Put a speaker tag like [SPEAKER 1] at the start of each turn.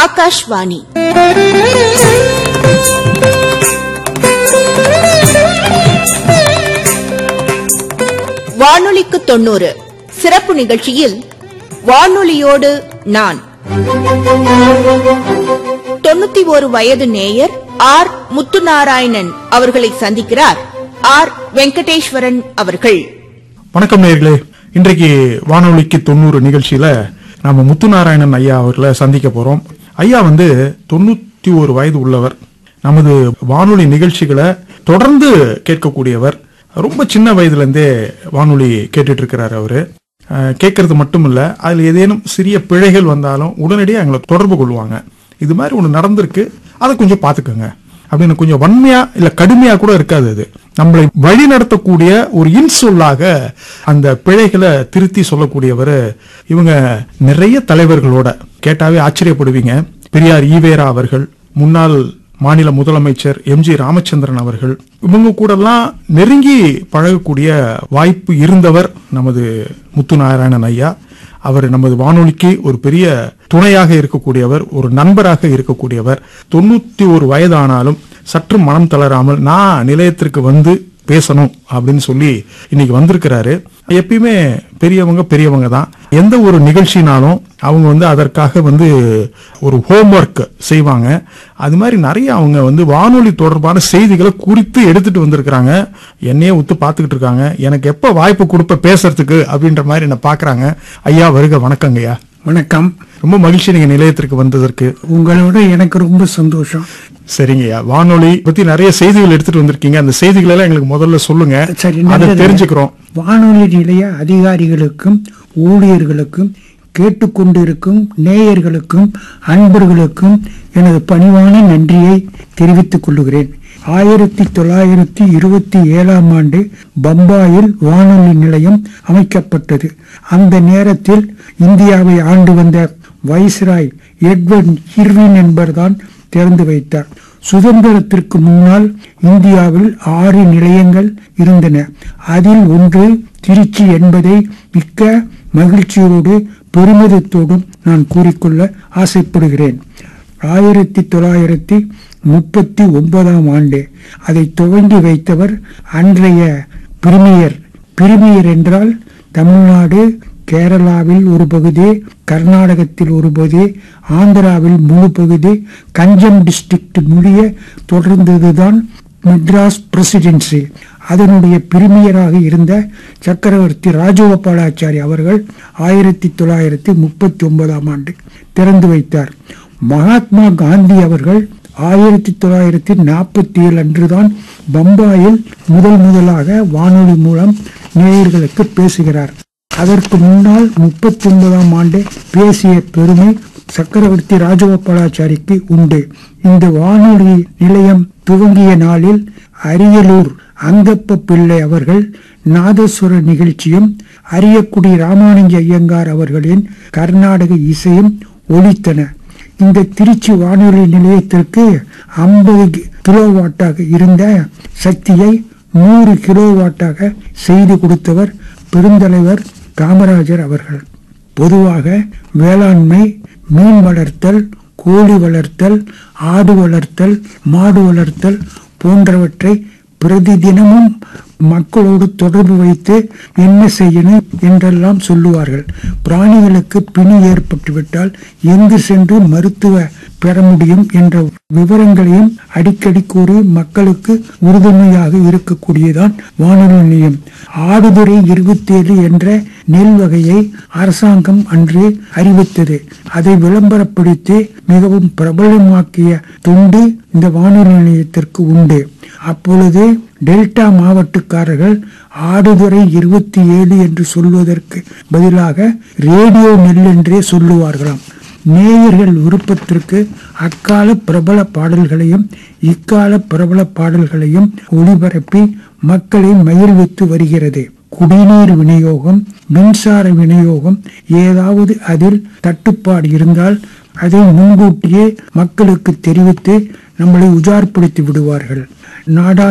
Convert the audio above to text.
[SPEAKER 1] ஆகாஷ்வாணி வானொலிக்கு தொண்ணூறு சிறப்பு நிகழ்ச்சியில் வானொலியோடு நான் தொண்ணூத்தி ஒரு வயது நேயர் ஆர் முத்துநாராயணன் அவர்களை சந்திக்கிறார் ஆர் வெங்கடேஸ்வரன் அவர்கள்
[SPEAKER 2] வணக்கம் நேர்களே இன்றைக்கு வானொலிக்கு தொண்ணூறு நிகழ்ச்சியில நாம முத்துநாராயணன் ஐயா அவர்களை சந்திக்க போறோம் ஐயா வந்து தொண்ணூத்தி ஒரு வயது உள்ளவர் நமது வானொலி நிகழ்ச்சிகளை தொடர்ந்து கேட்கக்கூடியவர் ரொம்ப சின்ன வயதுல இருந்தே வானொலி கேட்டுட்டு இருக்கிறாரு அவரு அஹ், கேட்கறது மட்டும் இல்ல அதுல ஏதேனும் சிறிய பிழைகள் வந்தாலும் உடனடியாக எங்களை தொடர்பு கொள்வாங்க இது மாதிரி ஒன்று நடந்திருக்கு அதை கொஞ்சம் பார்த்துக்கோங்க அப்படின்னு கொஞ்சம் வன்மையா இல்ல கடுமையா கூட இருக்காது அது நம்மளை வழி நடத்தக்கூடிய ஒரு இன்சொல்லாக அந்த பிழைகளை திருத்தி சொல்லக்கூடியவர் இவங்க நிறைய தலைவர்களோட கேட்டாவே ஆச்சரியப்படுவீங்க பெரியார் ஈவேரா அவர்கள் முன்னாள் மாநில முதலமைச்சர் எம்ஜி ராமச்சந்திரன் அவர்கள் இவங்க கூடலாம் நெருங்கி பழகக்கூடிய வாய்ப்பு இருந்தவர் நமது முத்துநாராயணன் ஐயா அவர் நமது வானொலிக்கு ஒரு பெரிய துணையாக இருக்கக்கூடியவர் ஒரு நண்பராக இருக்கக்கூடியவர் தொண்ணூத்தி ஒரு வயதானாலும் சற்று மனம் தளராமல் நான் நிலையத்திற்கு வந்து பேசணும் அப்படின்னு சொல்லி இன்னைக்கு வந்திருக்கிறாரு எப்பயுமே பெரியவங்க பெரியவங்க தான் எந்த ஒரு நிகழ்ச்சினாலும் அவங்க வந்து அதற்காக வந்து ஒரு ஹோம்ஒர்க் செய்வாங்க அது மாதிரி நிறைய அவங்க வந்து வானொலி தொடர்பான செய்திகளை குறித்து எடுத்துட்டு வந்திருக்கிறாங்க என்னையே உத்து பார்த்துக்கிட்டு இருக்காங்க எனக்கு எப்ப வாய்ப்பு கொடுப்ப பேசுறதுக்கு அப்படின்ற மாதிரி என்ன பாக்குறாங்க ஐயா வருக வணக்கங்க ஐயா
[SPEAKER 3] வணக்கம்
[SPEAKER 2] ரொம்ப மகிழ்ச்சி நீங்க நிலையத்திற்கு வந்ததற்கு
[SPEAKER 3] உங்களோட எனக்கு ரொம்ப சந்தோஷம்
[SPEAKER 2] சரிங்கய்யா வானொலி பத்தி நிறைய செய்திகள் எடுத்துட்டு வந்திருக்கீங்க அந்த செய்திகள் எல்லாம் எங்களுக்கு முதல்ல சொல்லுங்க
[SPEAKER 3] சரி
[SPEAKER 2] அதை
[SPEAKER 3] நல்லது.
[SPEAKER 2] தெரிஞ்சுக்கிறோம்
[SPEAKER 3] வானொலி நிலைய அதிகாரிகளுக்கும் ஊழியர்களுக்கும் கேட்டுக்கொண்டிருக்கும் நேயர்களுக்கும் அன்பர்களுக்கும் எனது பணிவான நன்றியை தெரிவித்துக் கொள்கிறேன் ஆயிரத்தி தொள்ளாயிரத்தி இருபத்தி ஏழாம் ஆண்டு பம்பாயில் வானொலி நிலையம் அமைக்கப்பட்டது அந்த நேரத்தில் இந்தியாவை ஆண்டு வந்த வைஸ்ராய் எட்வர்ட் இர்வின் என்பர்தான் திறந்து வைத்தார் சுதந்திரத்திற்கு முன்னால் இந்தியாவில் ஆறு நிலையங்கள் இருந்தன அதில் ஒன்று திருச்சி என்பதை மிக்க மகிழ்ச்சியோடு பெருமிதத்தோடும் நான் கூறிக்கொள்ள ஆசைப்படுகிறேன் ஆயிரத்தி தொள்ளாயிரத்தி முப்பத்தி ஒன்பதாம் ஆண்டு அதை துவங்கி வைத்தவர் அன்றைய பிரிமியர் பிரிமியர் என்றால் தமிழ்நாடு கேரளாவில் ஒரு பகுதி கர்நாடகத்தில் ஒரு பகுதி ஆந்திராவில் முழு பகுதி கஞ்சம் டிஸ்ட்ரிக்ட் முடிய தொடர்ந்ததுதான் மெட்ராஸ் பிரசிடென்சி அதனுடைய பிரிமியராக இருந்த சக்கரவர்த்தி ராஜகோபாலாச்சாரி அவர்கள் ஆயிரத்தி தொள்ளாயிரத்தி முப்பத்தி ஒன்பதாம் ஆண்டு திறந்து வைத்தார் மகாத்மா காந்தி அவர்கள் ஆயிரத்தி தொள்ளாயிரத்தி நாற்பத்தி ஏழு அன்றுதான் பம்பாயில் முதல் முதலாக வானொலி மூலம் நேயர்களுக்கு பேசுகிறார் அதற்கு முன்னால் முப்பத்தி ஒன்பதாம் ஆண்டு பேசிய பெருமை சக்கரவர்த்தி ராஜகோபாலாச்சாரிக்கு உண்டு இந்த வானொலி நிலையம் துவங்கிய நாளில் அரியலூர் அங்கப்ப பிள்ளை அவர்கள் நாதஸ்வர நிகழ்ச்சியும் அரியக்குடி ராமானுஜ ஐயங்கார் அவர்களின் கர்நாடக இசையும் ஒலித்தன இந்த திருச்சி வானொலி நிலையத்திற்கு ஐம்பது கிலோவாட்டாக இருந்த சக்தியை நூறு கிலோவாட்டாக செய்து கொடுத்தவர் பெருந்தலைவர் காமராஜர் அவர்கள் பொதுவாக வேளாண்மை மீன் வளர்த்தல் கோழி வளர்த்தல் ஆடு வளர்த்தல் மாடு வளர்த்தல் போன்றவற்றை பிரதி தினமும் மக்களோடு தொடர்பு வைத்து என்ன செய்யணும் என்றெல்லாம் சொல்லுவார்கள் பிராணிகளுக்கு பிணி ஏற்பட்டுவிட்டால் எங்கு சென்று மருத்துவ பெற முடியும் என்ற விவரங்களையும் அடிக்கடி கூறி மக்களுக்கு உறுதுணையாக இருக்கக்கூடியதான் வானொலி நிலையம் ஆடுதுறை இருபத்தேழு என்ற நெல் வகையை அரசாங்கம் அன்று அறிவித்தது அதை விளம்பரப்படுத்தி மிகவும் பிரபலமாக்கிய தொண்டு இந்த வானொலி நிலையத்திற்கு உண்டு அப்பொழுது டெல்டா மாவட்டக்காரர்கள் ஆடுதுறை இருபத்தி ஏழு என்று சொல்வதற்கு பதிலாக ரேடியோ நெல் என்றே சொல்லுவார்களாம் நேயர்கள் விருப்பத்திற்கு அக்கால பிரபல பாடல்களையும் இக்கால பிரபல பாடல்களையும் ஒளிபரப்பி மக்களை மகிழ்வித்து வருகிறது குடிநீர் விநியோகம் மின்சார விநியோகம் ஏதாவது அதில் தட்டுப்பாடு இருந்தால் அதை முன்கூட்டியே மக்களுக்கு தெரிவித்து நம்மளை உஜார்படுத்தி விடுவார்கள் நாடா